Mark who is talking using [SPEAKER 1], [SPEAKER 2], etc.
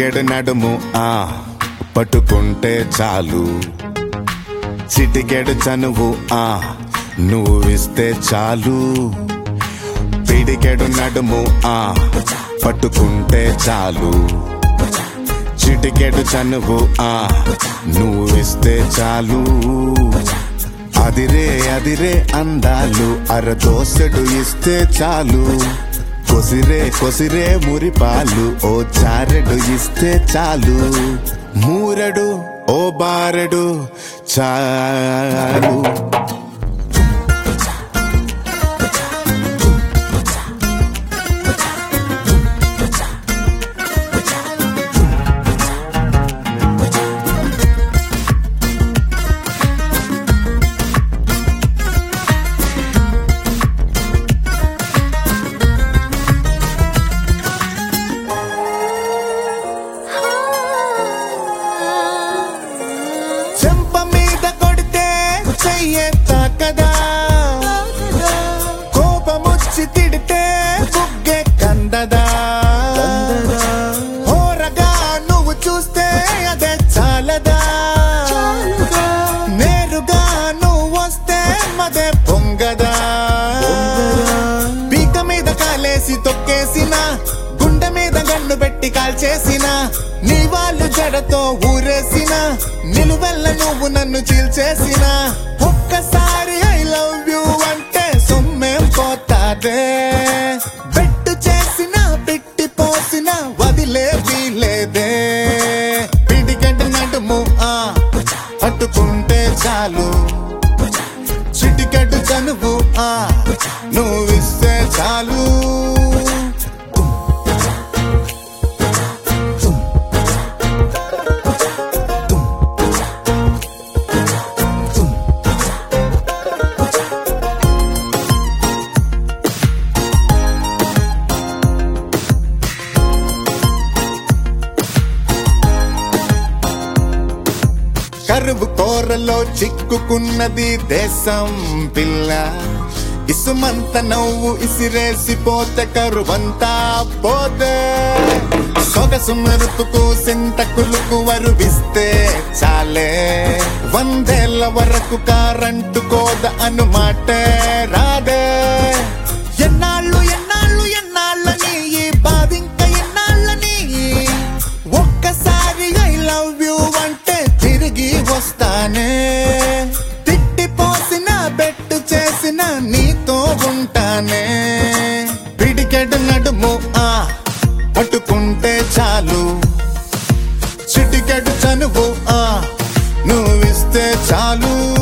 [SPEAKER 1] పిడికెడు నడుము ఆ పట్టుకుంటే చాలు చిటికెడు చనువు ఆ నువ్విస్తే చాలు పిడికెడు నడుము ఆ పట్టుకుంటే చాలు చిటికెడు చనువు ఆ నువ్విస్తే చాలు అదిరే అదిరే అందాలు అరదోసెడు ఇస్తే చాలు కొసిరే కొసిరే మురిపాలు ఓ చారెడు ఇస్తే చాలు మూరెడు ఓ బారెడు చాలు చెంప మీద కొడితే చెయ్యే తాకదా కోపముచ్చి తిడితే బుగ్గే కందదా హోరగా నువ్వు చూస్తే అదే చాలదా నేరుగా నువ్వు వస్తే మదే పొంగదా పీక మీద కాలేసి తొక్కేసిన గుండె మీద గన్ను పెట్టి కాల్చేసిన నీ వాళ్ళు జడతో ఊరేసిన నిలువెల్ల నువ్వు నన్ను చీల్చేసిన ఒక్కసారి ఐ లవ్ యూ అంటే సొమ్మేం పోతాదే బెట్టు చేసిన పెట్టి పోసిన వదిలే వీలేదే పిడిగడ్డ నడుము ఆ పట్టుకుంటే చాలు చిటికెడు చనువు ఆ నువ్విస్తే చాలు కరువు కోరలో చిక్కుకున్నది దేశం పిల్ల ఇసుమంత నవ్వు ఇసిరేసిపోతే కరువంతా పోతే సొగసు మెరుపుకు సింతకులకు వరువిస్తే చాలే వందేళ్ల వరకు కారంటు కోద అనుమాటే రాదే ఎన్నాళ్ళు ఎన్నాళ్ళు ఎన్నాళ్ళని ఈ బాధింక ఎన్నాళ్ళని ఒక్కసారి ఐ లవ్ యూ అంటే తిరిగి వస్తానే తిట్టిపోసిన బెట్టు చేసిన నీతో ఉంటానే పిడికెడు నడుము ఆ పట్టుకుంటే చాలు చిటికెడు చనువు ఆ నువ్విస్తే చాలు